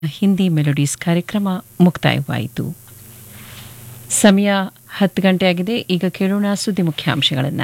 Hindi melodies ಕಾರ್ಯಕ್ರಮ ಮುಕ್ತಾಯವಾಯಿತು ಸಮಯ ಹತ್ತು ಗಂಟೆಯಾಗಿದೆ ಈಗ ಕೇಳೋಣ ಸುದ್ದಿ ಮುಖ್ಯಾಂಶಗಳನ್ನು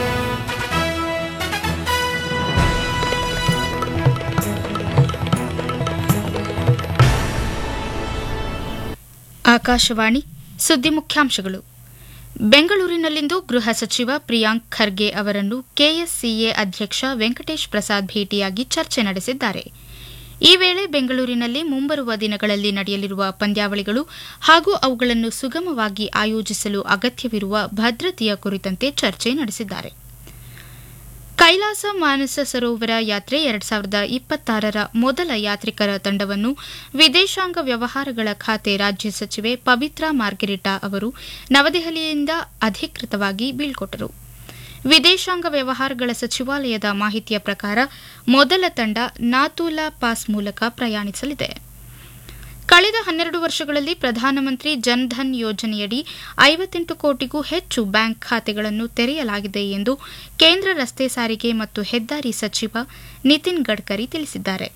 ಆಕಾಶವಾಣಿ ಸುದ್ದಿ ಮುಖ್ಯಾಂಶಗಳು ಬೆಂಗಳೂರಿನಲ್ಲಿಂದು ಗೃಹ ಸಚಿವ ಪ್ರಿಯಾಂಕ್ ಖರ್ಗೆ ಅವರನ್ನು ಕೆಎಸ್ಸಿಎ ಅಧ್ಯಕ್ಷ ವೆಂಕಟೇಶ್ ಪ್ರಸಾದ್ ಭೇಟಿಯಾಗಿ ಚರ್ಚೆ ನಡೆಸಿದ್ದಾರೆ ಈ ವೇಳೆ ಬೆಂಗಳೂರಿನಲ್ಲಿ ಮುಂಬರುವ ದಿನಗಳಲ್ಲಿ ನಡೆಯಲಿರುವ ಪಂದ್ಯಾವಳಿಗಳು ಹಾಗೂ ಅವುಗಳನ್ನು ಸುಗಮವಾಗಿ ಆಯೋಜಿಸಲು ಅಗತ್ಯವಿರುವ ಭದ್ರತೆಯ ಕುರಿತಂತೆ ಚರ್ಚೆ ನಡೆಸಿದ್ದಾರೆ ಕೈಲಾಸ ಮಾನಸ ಸರೋವರ ಯಾತ್ರೆ ಎರಡ್ ಸಾವಿರದ ಇಪ್ಪತ್ತಾರರ ಮೊದಲ ಯಾತ್ರಿಕರ ತಂಡವನ್ನು ವಿದೇಶಾಂಗ ವ್ಯವಹಾರಗಳ ಖಾತೆ ರಾಜ್ಯ ಸಚಿವೆ ಪವಿತ್ರಾ ಮಾರ್ಗೆರಿಟಾ ಅವರು ನವದೆಹಲಿಯಿಂದ ಅಧಿಕೃತವಾಗಿ ಬೀಳ್ಕೊಟ್ಟರು ವಿದೇಶಾಂಗ ವ್ಯವಹಾರಗಳ ಸಚಿವಾಲಯದ ಮಾಹಿತಿಯ ಪ್ರಕಾರ ಮೊದಲ ತಂಡ ನಾತೂಲಾ ಪಾಸ್ ಮೂಲಕ ಪ್ರಯಾಣಿಸಲಿದೆ ಕಳೆದ ಹನ್ನೆರಡು ವರ್ಷಗಳಲ್ಲಿ ಪ್ರಧಾನಮಂತ್ರಿ ಜನ್ಧನ್ ಯೋಜನೆಯಡಿ ಐವತ್ತೆಂಟು ಕೋಟಿಗೂ ಹೆಚ್ಚು ಬ್ಯಾಂಕ್ ಖಾತೆಗಳನ್ನು ತೆರೆಯಲಾಗಿದೆ ಎಂದು ಕೇಂದ್ರ ರಸ್ತೆ ಸಾರಿಗೆ ಮತ್ತು ಹೆದ್ದಾರಿ ಸಚಿವ ನಿತಿನ್ ಗಡ್ಕರಿ ತಿಳಿಸಿದ್ದಾರೆ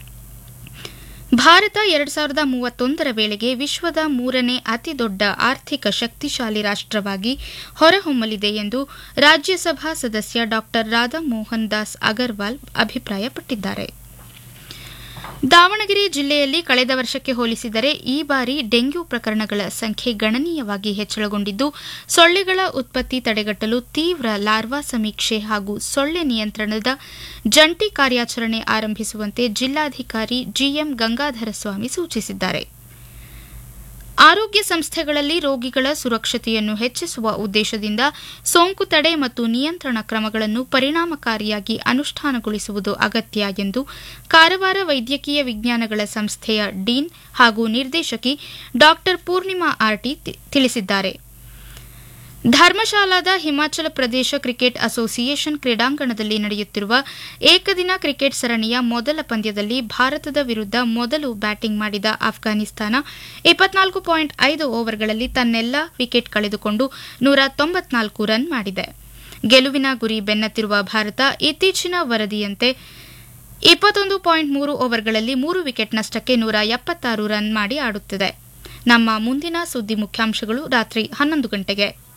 ಭಾರತ ಎರಡ್ ಸಾವಿರದ ಮೂವತ್ತೊಂದರ ವೇಳೆಗೆ ವಿಶ್ವದ ಮೂರನೇ ಅತಿದೊಡ್ಡ ಆರ್ಥಿಕ ಶಕ್ತಿಶಾಲಿ ರಾಷ್ಟವಾಗಿ ಹೊರಹೊಮ್ಮಲಿದೆ ಎಂದು ರಾಜ್ಯಸಭಾ ಸದಸ್ಯ ಡಾ ರಾಧಾಮೋಹನ್ ದಾಸ್ ಅಗರ್ವಾಲ್ ಅಭಿಪ್ರಾಯಪಟ್ಟಿದ್ದಾರೆ ದಾವಣಗೆರೆ ಜಿಲ್ಲೆಯಲ್ಲಿ ಕಳೆದ ವರ್ಷಕ್ಕೆ ಹೋಲಿಸಿದರೆ ಈ ಬಾರಿ ಡೆಂಗ್ಯೂ ಪ್ರಕರಣಗಳ ಸಂಖ್ಯೆ ಗಣನೀಯವಾಗಿ ಹೆಚ್ಚಳಗೊಂಡಿದ್ದು ಸೊಳ್ಳೆಗಳ ಉತ್ಪತ್ತಿ ತಡೆಗಟ್ಟಲು ತೀವ್ರ ಲಾರ್ವಾ ಸಮೀಕ್ಷೆ ಹಾಗೂ ಸೊಳ್ಳೆ ನಿಯಂತ್ರಣದ ಜಂಟಿ ಕಾರ್ಯಾಚರಣೆ ಆರಂಭಿಸುವಂತೆ ಜಿಲ್ಲಾಧಿಕಾರಿ ಜಿಎಂ ಗಂಗಾಧರ ಸ್ವಾಮಿ ಸೂಚಿಸಿದ್ದಾರೆ ಆರೋಗ್ಯ ಸಂಸ್ಥೆಗಳಲ್ಲಿ ರೋಗಿಗಳ ಸುರಕ್ಷತೆಯನ್ನು ಹೆಚ್ಚಿಸುವ ಉದ್ದೇಶದಿಂದ ಸೋಂಕು ತಡೆ ಮತ್ತು ನಿಯಂತ್ರಣ ಕ್ರಮಗಳನ್ನು ಪರಿಣಾಮಕಾರಿಯಾಗಿ ಅನುಷ್ಠಾನಗೊಳಿಸುವುದು ಅಗತ್ಯ ಎಂದು ಕಾರವಾರ ವೈದ್ಯಕೀಯ ವಿಜ್ಞಾನಗಳ ಸಂಸ್ಥೆಯ ಡೀನ್ ಹಾಗೂ ನಿರ್ದೇಶಕಿ ಡಾ ಪೂರ್ಣಿಮಾ ಆರ್ಟಿ ತಿಳಿಸಿದ್ದಾರೆ ಧರ್ಮಶಾಲಾದ ಹಿಮಾಚಲ ಪ್ರದೇಶ ಕ್ರಿಕೆಟ್ ಅಸೋಸಿಯೇಷನ್ ಕ್ರೀಡಾಂಗಣದಲ್ಲಿ ನಡೆಯುತ್ತಿರುವ ಏಕದಿನ ಕ್ರಿಕೆಟ್ ಸರಣಿಯ ಮೊದಲ ಪಂದ್ಯದಲ್ಲಿ ಭಾರತದ ವಿರುದ್ಧ ಮೊದಲು ಬ್ಯಾಟಿಂಗ್ ಮಾಡಿದ ಅಫ್ಘಾನಿಸ್ತಾನ ಇಪ್ಪತ್ನಾಲ್ಕು ಪಾಯಿಂಟ್ ಐದು ಓವರ್ಗಳಲ್ಲಿ ತನ್ನೆಲ್ಲ ವಿಕೆಟ್ ಕಳೆದುಕೊಂಡು ನೂರ ತೊಂಬತ್ನಾಲ್ಕು ರನ್ ಮಾಡಿದೆ ಗೆಲುವಿನ ಗುರಿ ಬೆನ್ನತ್ತಿರುವ ಭಾರತ ಇತ್ತೀಚಿನ ವರದಿಯಂತೆ ಇಪ್ಪತ್ತೊಂದು ಪಾಯಿಂಟ್ ಮೂರು ಓವರ್ಗಳಲ್ಲಿ ಮೂರು ವಿಕೆಟ್ ನಷ್ಟಕ್ಕೆ ನೂರ ಎಪ್ಪತ್ತಾರು ರನ್ ಮಾಡಿ ಆಡುತ್ತಿದೆ ನಮ್ಮ ಮುಂದಿನ ಸುದ್ದಿ ಮುಖ್ಯಾಂಶಗಳು ರಾತ್ರಿ ಹನ್ನೊಂದು ಗಂಟೆಗೆ